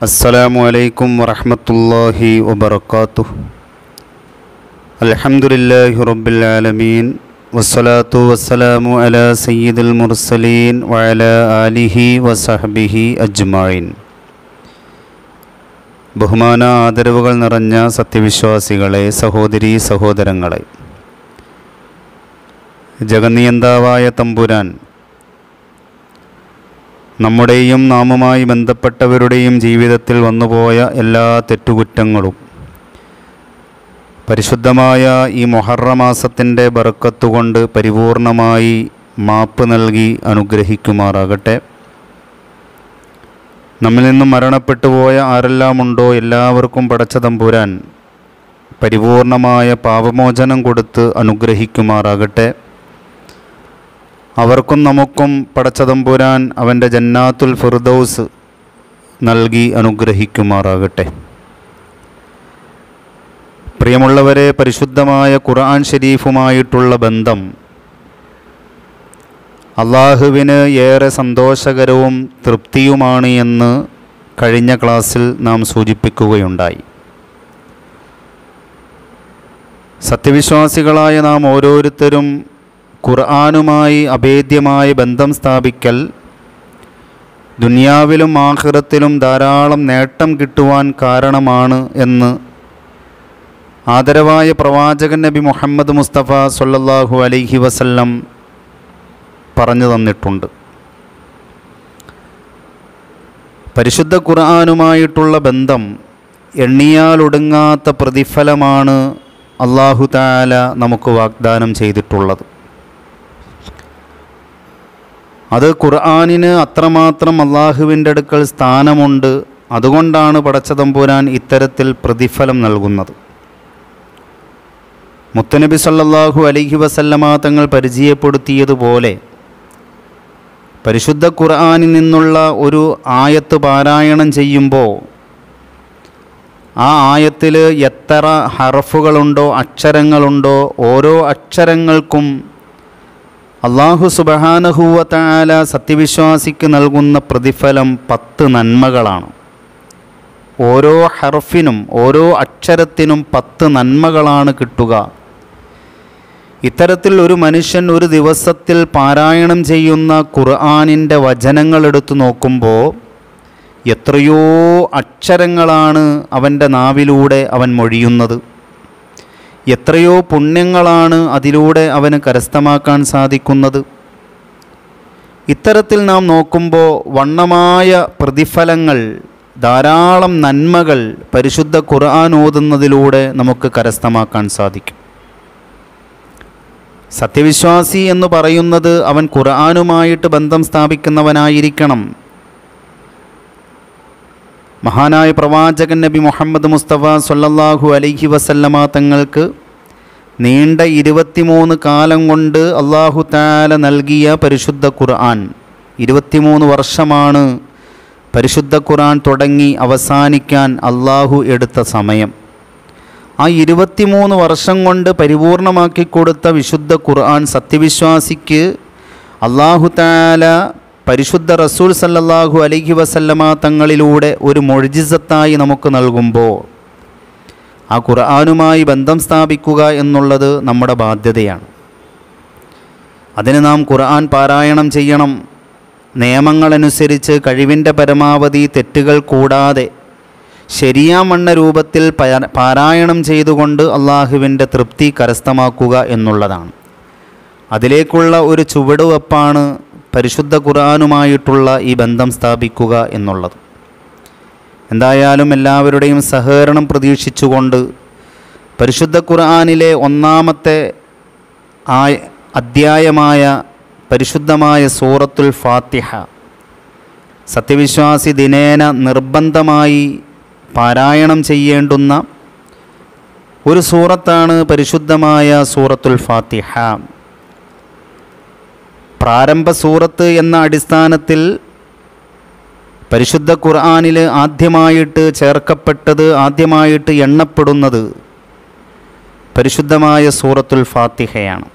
السلام عليكم ورحمة الله وبركاته الحمد لله رب العالمين والصلاة والسلام على سيد المرسلين وعلى آله وصحبه أجمعين ബഹുമാന ആദരവുകൾ നിറഞ്ഞ സത്യവിശ്വാസികളെ സഹോദരീ സഹോദരങ്ങളെ ജഗന്നിയന്താവായ തമ്പുരാൻ നമ്മുടെയും നാമുമായി ബന്ധപ്പെട്ടവരുടെയും ജീവിതത്തിൽ വന്നുപോയ എല്ലാ തെറ്റുകുറ്റങ്ങളും പരിശുദ്ധമായ ഈ മൊഹറമാസത്തിൻ്റെ ബറക്കത്തുകൊണ്ട് പരിപൂർണമായി മാപ്പ് നൽകി അനുഗ്രഹിക്കുമാറാകട്ടെ നമ്മിൽ നിന്നും മരണപ്പെട്ടു പോയ ആരെല്ലാം ഉണ്ടോ എല്ലാവർക്കും പടച്ച തമ്പുരാൻ പരിപൂർണമായ പാപമോചനം കൊടുത്ത് അനുഗ്രഹിക്കുമാറാകട്ടെ അവർക്കും നമുക്കും പടച്ചതമ്പുരാൻ അവൻ്റെ ജന്നാത്തുൽ ഫിർദൗസ് നൽകി അനുഗ്രഹിക്കുമാറാകട്ടെ പ്രിയമുള്ളവരെ പരിശുദ്ധമായ ഖുർആൻ ഷരീഫുമായിട്ടുള്ള ബന്ധം അള്ളാഹുവിന് ഏറെ സന്തോഷകരവും തൃപ്തിയുമാണ് എന്ന് കഴിഞ്ഞ ക്ലാസ്സിൽ നാം സൂചിപ്പിക്കുകയുണ്ടായി സത്യവിശ്വാസികളായ നാം ഓരോരുത്തരും ഖുർആാനുമായി അഭേദ്യമായ ബന്ധം സ്ഥാപിക്കൽ ദുനിയാവിലും ആഖിറത്തിലും ധാരാളം നേട്ടം കിട്ടുവാൻ കാരണമാണ് എന്ന് ആദരവായ പ്രവാചകൻ നബി മുഹമ്മദ് മുസ്തഫ സല്ലല്ലാഹു അലൈഹി വസല്ലം പറഞ്ഞു തന്നിട്ടുണ്ട് പരിശുദ്ധ ഖുർആാനുമായിട്ടുള്ള ബന്ധം എണ്ണിയാലൊടുങ്ങാത്ത പ്രതിഫലമാണ് അള്ളാഹു താല നമുക്ക് വാഗ്ദാനം ചെയ്തിട്ടുള്ളത് അത് ഖുർആാനിന് അത്രമാത്രം അള്ളാഹുവിൻ്റെ അടുക്കൽ സ്ഥാനമുണ്ട് അതുകൊണ്ടാണ് പടച്ചതമ്പുരാൻ ഇത്തരത്തിൽ പ്രതിഫലം നൽകുന്നത് മുത്തനബി സല്ലല്ലാഹു അലൈഹി വസല്ലമ തങ്ങൾ പരിചയപ്പെടുത്തിയതുപോലെ പരിശുദ്ധ ഖുർആാനിൽ നിന്നുള്ള ഒരു ആയത്ത് പാരായണം ചെയ്യുമ്പോൾ ആ ആയത്തിൽ എത്ര ഹറഫുകളുണ്ടോ അക്ഷരങ്ങളുണ്ടോ ഓരോ അക്ഷരങ്ങൾക്കും അള്ളാഹു സുബഹാനഹൂവത്താല സത്യവിശ്വാസിക്ക് നൽകുന്ന പ്രതിഫലം പത്ത് നന്മകളാണ് ഓരോ ഹർഫിനും ഓരോ അക്ഷരത്തിനും പത്ത് നന്മകളാണ് കിട്ടുക ഇത്തരത്തിൽ ഒരു മനുഷ്യൻ ഒരു ദിവസത്തിൽ പാരായണം ചെയ്യുന്ന ഖുർആാനിൻ്റെ വചനങ്ങൾ എടുത്തു നോക്കുമ്പോൾ എത്രയോ അക്ഷരങ്ങളാണ് അവൻ്റെ നാവിലൂടെ അവൻ മൊഴിയുന്നത് എത്രയോ പുണ്യങ്ങളാണ് അതിലൂടെ അവന് കരസ്ഥമാക്കാൻ സാധിക്കുന്നത് ഇത്തരത്തിൽ നാം നോക്കുമ്പോൾ വണ്ണമായ പ്രതിഫലങ്ങൾ ധാരാളം നന്മകൾ പരിശുദ്ധ ഖുർആൻ ഓതുന്നതിലൂടെ നമുക്ക് കരസ്ഥമാക്കാൻ സാധിക്കും സത്യവിശ്വാസി എന്ന് പറയുന്നത് അവൻ ഖുർആാനുമായിട്ട് ബന്ധം സ്ഥാപിക്കുന്നവനായിരിക്കണം മഹാനായ പ്രവാചകൻ നബി മുഹമ്മദ് മുസ്തഫ സല്ലല്ലാഹു അലൈഹി വസല്ലമ തങ്ങൾക്ക് നീണ്ട ഇരുപത്തിമൂന്ന് കാലം കൊണ്ട് അള്ളാഹു താല നൽകിയ പരിശുദ്ധ ഖുർആൻ ഇരുപത്തിമൂന്ന് വർഷമാണ് പരിശുദ്ധ ഖുർആൻ തുടങ്ങി അവസാനിക്കാൻ അള്ളാഹു എടുത്ത സമയം ആ ഇരുപത്തിമൂന്ന് വർഷം കൊണ്ട് പരിപൂർണമാക്കി കൊടുത്ത വിശുദ്ധ ഖുർആൻ സത്യവിശ്വാസിക്ക് അള്ളാഹു താല പരിശുദ്ധ റസൂൽ സല്ലല്ലാഹു അലൈഹി വസല്ലമ തങ്ങളിലൂടെ ഒരു മൊഴിജിസത്തായി നമുക്ക് നൽകുമ്പോൾ ആ ഖുർആാനുമായി ബന്ധം സ്ഥാപിക്കുക എന്നുള്ളത് നമ്മുടെ ബാധ്യതയാണ് അതിന് നാം ഖുർആൻ പാരായണം ചെയ്യണം നിയമങ്ങളനുസരിച്ച് കഴിവിൻ്റെ പരമാവധി തെറ്റുകൾ കൂടാതെ ശരിയാമണ്ണ രൂപത്തിൽ പയ- പാരായണം ചെയ്തുകൊണ്ട് അള്ളാഹുവിൻ്റെ തൃപ്തി കരസ്ഥമാക്കുക എന്നുള്ളതാണ് അതിലേക്കുള്ള ഒരു ചുവടുവെപ്പാണ് പരിശുദ്ധ ഖുർആാനുമായിട്ടുള്ള ഈ ബന്ധം സ്ഥാപിക്കുക എന്നുള്ളത് എന്തായാലും എല്ലാവരുടെയും സഹകരണം പ്രതീക്ഷിച്ചുകൊണ്ട് പരിശുദ്ധ ഖുർആാനിലെ ഒന്നാമത്തെ ആയ അധ്യായമായ പരിശുദ്ധമായ സൂറത്തുൽ ഫാത്തിഹ സത്യവിശ്വാസി ദിനേന നിർബന്ധമായി പാരായണം ചെയ്യേണ്ടുന്ന ഒരു സൂറത്താണ് പരിശുദ്ധമായ സൂറത്തുൽ ഫാത്തിഹ പ്രാരംഭ സൂറത്ത് എന്ന അടിസ്ഥാനത്തിൽ പരിശുദ്ധ ഖുർആാനിൽ ആദ്യമായിട്ട് ചേർക്കപ്പെട്ടത് ആദ്യമായിട്ട് എണ്ണപ്പെടുന്നത് പരിശുദ്ധമായ സൂറത്തുൽ ഫാത്തിഹയാണ്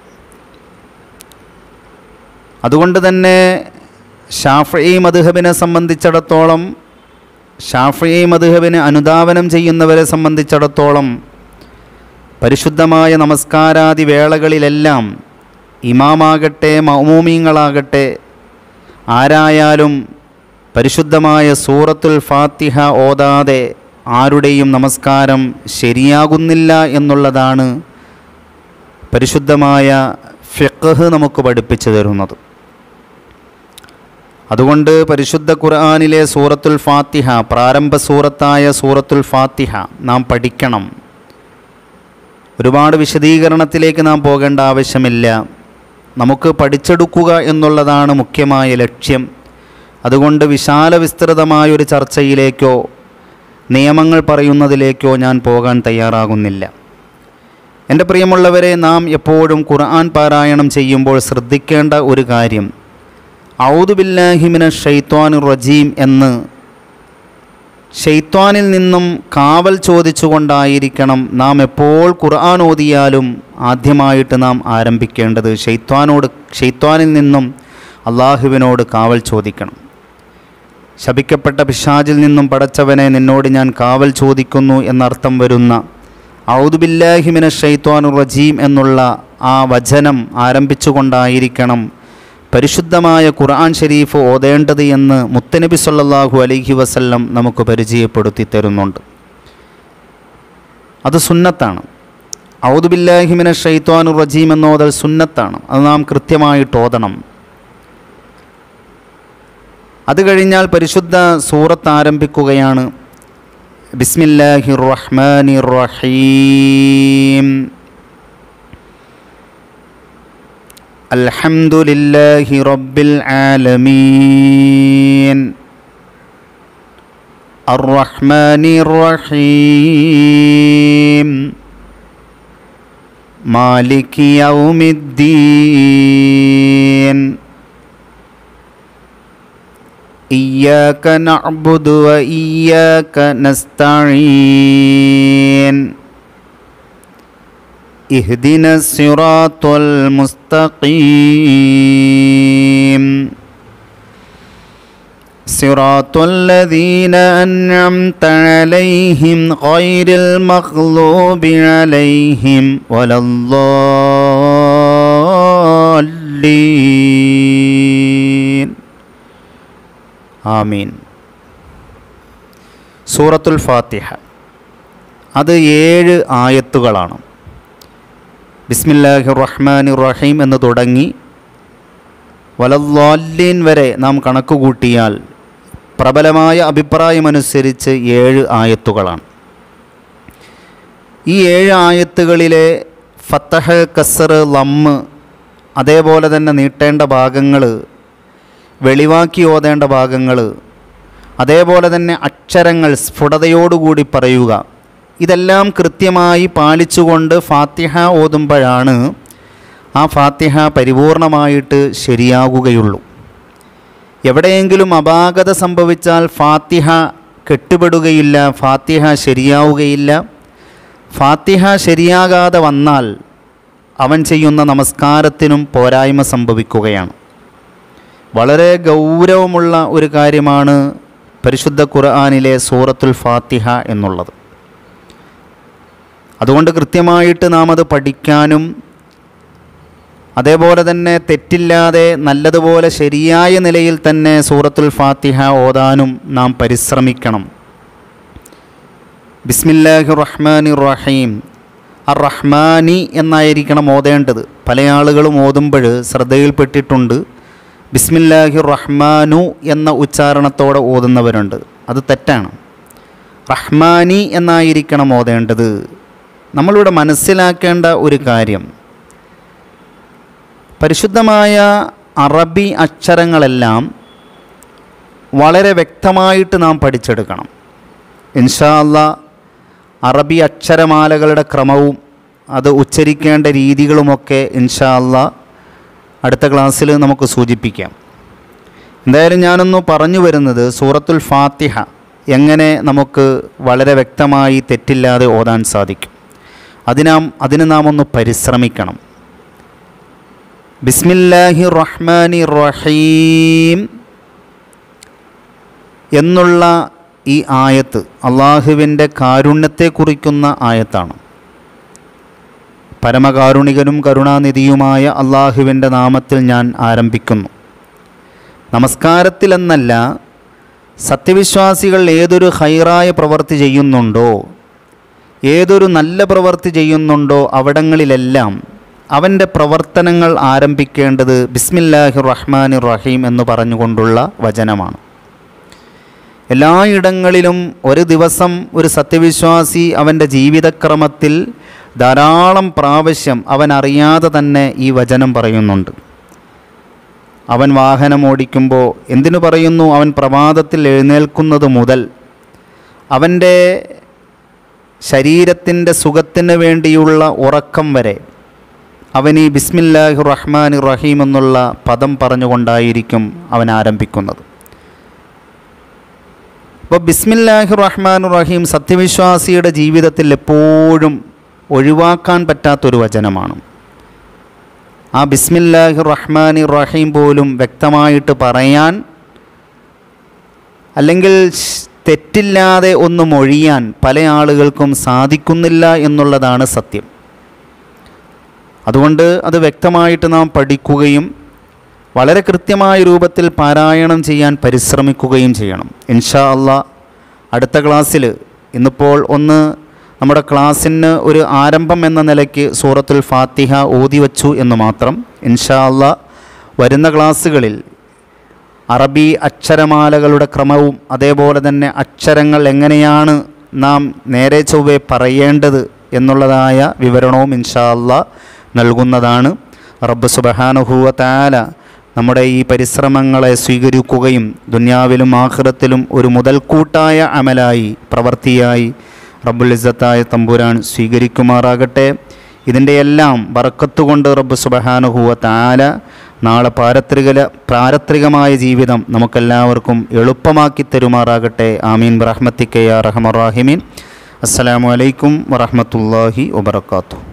അതുകൊണ്ട് തന്നെ ഷാഫി മധുഹബിനെ സംബന്ധിച്ചിടത്തോളം ഷാഫി മധുഹബിന് അനുധാവനം ചെയ്യുന്നവരെ സംബന്ധിച്ചിടത്തോളം പരിശുദ്ധമായ നമസ്കാരാദി വേളകളിലെല്ലാം ഇമാമാകട്ടെ മൗമൂമീങ്ങളാകട്ടെ ആരായാലും പരിശുദ്ധമായ സൂറത്തുൽ ഫാത്തിഹ ഓതാതെ ആരുടെയും നമസ്കാരം ശരിയാകുന്നില്ല എന്നുള്ളതാണ് പരിശുദ്ധമായ ഫിഖ് നമുക്ക് പഠിപ്പിച്ചു തരുന്നത് അതുകൊണ്ട് പരിശുദ്ധ ഖുർആാനിലെ സൂറത്തുൽ ഫാത്തിഹ പ്രാരംഭ സൂറത്തായ സൂറത്തുൽ ഫാത്തിഹ നാം പഠിക്കണം ഒരുപാട് വിശദീകരണത്തിലേക്ക് നാം പോകേണ്ട ആവശ്യമില്ല നമുക്ക് പഠിച്ചെടുക്കുക എന്നുള്ളതാണ് മുഖ്യമായ ലക്ഷ്യം അതുകൊണ്ട് വിശാല വിസ്തൃതമായൊരു ചർച്ചയിലേക്കോ നിയമങ്ങൾ പറയുന്നതിലേക്കോ ഞാൻ പോകാൻ തയ്യാറാകുന്നില്ല എൻ്റെ പ്രിയമുള്ളവരെ നാം എപ്പോഴും ഖുർആൻ പാരായണം ചെയ്യുമ്പോൾ ശ്രദ്ധിക്കേണ്ട ഒരു കാര്യം ഔദുബില്ലാഹിമിന ഷെയ്ത്വാൻ റജീം എന്ന് ഷെയ്ത്വാനിൽ നിന്നും കാവൽ ചോദിച്ചുകൊണ്ടായിരിക്കണം നാം എപ്പോൾ ഖുർആൻ ഓതിയാലും ആദ്യമായിട്ട് നാം ആരംഭിക്കേണ്ടത് ഷെയ്ത്വാനോട് ഷെയ്ത്വാനിൽ നിന്നും അള്ളാഹുവിനോട് കാവൽ ചോദിക്കണം ശപിക്കപ്പെട്ട പിശാചിൽ നിന്നും പടച്ചവനെ നിന്നോട് ഞാൻ കാവൽ ചോദിക്കുന്നു എന്നർത്ഥം വരുന്ന ഔദുബില്ലാഹിമിന ഷെയ്ത്വാനു റജീം എന്നുള്ള ആ വചനം ആരംഭിച്ചുകൊണ്ടായിരിക്കണം പരിശുദ്ധമായ ഖുർആൻ ഷരീഫ് ഓതേണ്ടത് എന്ന് മുത്തനബി സല്ലല്ലാഹു അലൈഹി വസല്ലം നമുക്ക് പരിചയപ്പെടുത്തി തരുന്നുണ്ട് അത് സുന്നത്താണ് ഔദുബില്ലാഹിമിന ഷെയ്ത്വാനു റജീം എന്നോതൽ സുന്നത്താണ് അത് നാം കൃത്യമായിട്ട് ഓതണം അത് കഴിഞ്ഞാൽ പരിശുദ്ധ സൂറത്ത് ആരംഭിക്കുകയാണ് ബിസ്മില്ലാഹി റഹ്മാനി റഹീം അൽഹംദുലില്ലാഹി റബ്ബിൽ ആലമീൻ الرحمن الرحيم مالك يوم الدين إياك نعبد وإياك نستعين اهدنا الصراط المستقيم صراط الذين أنعمت عليهم غير المغلوب عليهم ولا الضالين ആമീൻ സൂറത്തുൽ ഫാത്തിഹ അത് ഏഴ് ആയത്തുകളാണ് ബിസ്മില്ലാഹി റഹ്മാൻ റഹീം എന്ന് തുടങ്ങി വലല്ലാലീൻ വരെ നാം കണക്ക് കൂട്ടിയാൽ പ്രബലമായ അഭിപ്രായമനുസരിച്ച് ഏഴ് ആയത്തുകളാണ് ഈ ഏഴ് ആയത്തുകളിലെ ഫത്തഹ് കസർ ലമ്മ് അതേപോലെ തന്നെ നീട്ടേണ്ട ഭാഗങ്ങൾ വെളിവാക്കി ഓതേണ്ട ഭാഗങ്ങൾ അതേപോലെ തന്നെ അക്ഷരങ്ങൾ സ്ഫുടതയോടുകൂടി പറയുക ഇതെല്ലാം കൃത്യമായി പാലിച്ചുകൊണ്ട് ഫാത്തിഹ ഓതുമ്പോഴാണ് ആ ഫാത്തിഹ പരിപൂർണമായിട്ട് ശരിയാകുകയുള്ളൂ എവിടെയെങ്കിലും അപാകത സംഭവിച്ചാൽ ഫാത്തിഹ കെട്ടുപെടുകയില്ല ഫാത്തിഹ ശരിയാവുകയില്ല ഫാത്തിഹ ശരിയാകാതെ വന്നാൽ അവൻ ചെയ്യുന്ന നമസ്കാരത്തിനും പോരായ്മ സംഭവിക്കുകയാണ് വളരെ ഗൗരവമുള്ള ഒരു കാര്യമാണ് പരിശുദ്ധ ഖുർആാനിലെ സൂറത്തുൽ ഫാത്തിഹ എന്നുള്ളത് അതുകൊണ്ട് കൃത്യമായിട്ട് നാം അത് പഠിക്കാനും അതേപോലെ തന്നെ തെറ്റില്ലാതെ നല്ലതുപോലെ ശരിയായ നിലയിൽ തന്നെ സൂറത്തുൽ ഫാത്തിഹ ഓതാനും നാം പരിശ്രമിക്കണം ബിസ്മില്ലാഹി റഹ്മാനി റഹീം അർ റഹ്മാനി എന്നായിരിക്കണം ഓതേണ്ടത് പല ആളുകളും ഓതുമ്പോൾ ശ്രദ്ധയിൽപ്പെട്ടിട്ടുണ്ട് ബിസ്മില്ലാഹി റഹ്മാനു എന്ന ഉച്ചാരണത്തോടെ ഓതുന്നവരുണ്ട് അത് തെറ്റാണ് റഹ്മാനി എന്നായിരിക്കണം ഓതേണ്ടത് നമ്മളിവിടെ മനസ്സിലാക്കേണ്ട ഒരു കാര്യം പരിശുദ്ധമായ അറബി അക്ഷരങ്ങളെല്ലാം വളരെ വ്യക്തമായിട്ട് നാം പഠിച്ചെടുക്കണം ഇൻഷാ അല്ലാ അറബി അക്ഷരമാലകളുടെ ക്രമവും അത് ഉച്ചരിക്കേണ്ട രീതികളുമൊക്കെ ഇൻഷാ അല്ലാ അടുത്ത ക്ലാസ്സിൽ നമുക്ക് സൂചിപ്പിക്കാം എന്തായാലും ഞാനൊന്ന് പറഞ്ഞു വരുന്നത് സൂറത്തുൽ ഫാത്തിഹ എങ്ങനെ നമുക്ക് വളരെ വ്യക്തമായി തെറ്റില്ലാതെ ഓതാൻ സാധിക്കും അതിനാം അതിന് നാം ഒന്ന് പരിശ്രമിക്കണം ബിസ്മില്ലാഹി റഹ്മാനി റഹീം എന്നുള്ള ഈ ആയത്ത് അള്ളാഹുവിൻ്റെ കാരുണ്യത്തെ കുറിക്കുന്ന ആയത്താണ് പരമകാരുണികനും കരുണാനിധിയുമായ അള്ളാഹുവിൻ്റെ നാമത്തിൽ ഞാൻ ആരംഭിക്കുന്നു നമസ്കാരത്തിലെന്നല്ല സത്യവിശ്വാസികൾ ഏതൊരു ഹൈറായ പ്രവൃത്തി ചെയ്യുന്നുണ്ടോ ഏതൊരു നല്ല പ്രവൃത്തി ചെയ്യുന്നുണ്ടോ അവിടങ്ങളിലെല്ലാം അവൻ്റെ പ്രവർത്തനങ്ങൾ ആരംഭിക്കേണ്ടത് ബിസ്മില്ലാഹി റഹ്മാൻ റഹീം എന്ന് പറഞ്ഞുകൊണ്ടുള്ള വചനമാണ് എല്ലായിടങ്ങളിലും ഒരു ദിവസം ഒരു സത്യവിശ്വാസി അവൻ്റെ ജീവിതക്രമത്തിൽ ധാരാളം പ്രാവശ്യം അവൻ അറിയാതെ തന്നെ ഈ വചനം പറയുന്നുണ്ട് അവൻ വാഹനം ഓടിക്കുമ്പോൾ എന്തിനു പറയുന്നു അവൻ പ്രഭാതത്തിൽ എഴുന്നേൽക്കുന്നത് മുതൽ അവൻ്റെ ശരീരത്തിൻ്റെ സുഖത്തിന് വേണ്ടിയുള്ള ഉറക്കം വരെ അവൻ ഈ ബിസ്മില്ലാഹി റഹ്മാൻ റഹീം എന്നുള്ള പദം പറഞ്ഞുകൊണ്ടായിരിക്കും അവൻ ആരംഭിക്കുന്നത് അപ്പോൾ ബിസ്മില്ലാഹി റഹ്മാൻ റഹീം സത്യവിശ്വാസിയുടെ ജീവിതത്തിൽ എപ്പോഴും ഒഴിവാക്കാൻ പറ്റാത്തൊരു വചനമാണ് ആ ബിസ്മില്ലാഹി റഹ്മാൻ റഹീം പോലും വ്യക്തമായിട്ട് പറയാൻ അല്ലെങ്കിൽ ശ്- തെറ്റില്ലാതെ ഒന്ന് മൊഴിയാൻ പല ആളുകൾക്കും സാധിക്കുന്നില്ല എന്നുള്ളതാണ് സത്യം അതുകൊണ്ട് അത് വ്യക്തമായിട്ട് നാം പഠിക്കുകയും വളരെ കൃത്യമായ രൂപത്തിൽ പാരായണം ചെയ്യാൻ പരിശ്രമിക്കുകയും ചെയ്യണം ഇൻഷാ അള്ളാ അടുത്ത ക്ലാസ്സിൽ ഇന്നിപ്പോൾ ഒന്ന് നമ്മുടെ ക്ലാസ്സിന് ഒരു ആരംഭം എന്ന നിലയ്ക്ക് സൂറത്തുൽ ഫാത്തിഹ ഓതി വച്ചു എന്ന് മാത്രം ഇൻഷാ അള്ളാ വരുന്ന ക്ലാസ്സുകളിൽ അറബി അക്ഷരമാലകളുടെ ക്രമവും അതേപോലെ തന്നെ അക്ഷരങ്ങൾ എങ്ങനെയാണ് നാം നേരെ ചൊവ്വെ പറയേണ്ടത് എന്നുള്ളതായ വിവരണവും ഇൻഷാ അള്ളാ നൽകുന്നതാണ് റബ്ബ് സുബഹാനുഹൂവ താല നമ്മുടെ ഈ പരിശ്രമങ്ങളെ സ്വീകരിക്കുകയും ദുന്യാവിലും ആഖിറത്തിലും ഒരു മുതൽക്കൂട്ടായ അമലായി പ്രവൃത്തിയായി റബ്ബുൽ ഇസ്സത്തായ തമ്പുരാൻ സ്വീകരിക്കുമാറാകട്ടെ ഇതിൻ്റെ എല്ലാം ബറക്കത്തുകൊണ്ട് റബ്ബ് സുബഹാനുഹൂവ താല നാളെ പാരത്രിക പാരത്രികമായ ജീവിതം നമുക്കെല്ലാവർക്കും എളുപ്പമാക്കി തരുമാറാകട്ടെ ആമീൻ റഹ്മത്തിക്കയ റഹമറാഹിമീൻ അസ്സലാമു അലൈക്കും വറഹമത്തല്ലാഹി വബർക്കാത്തു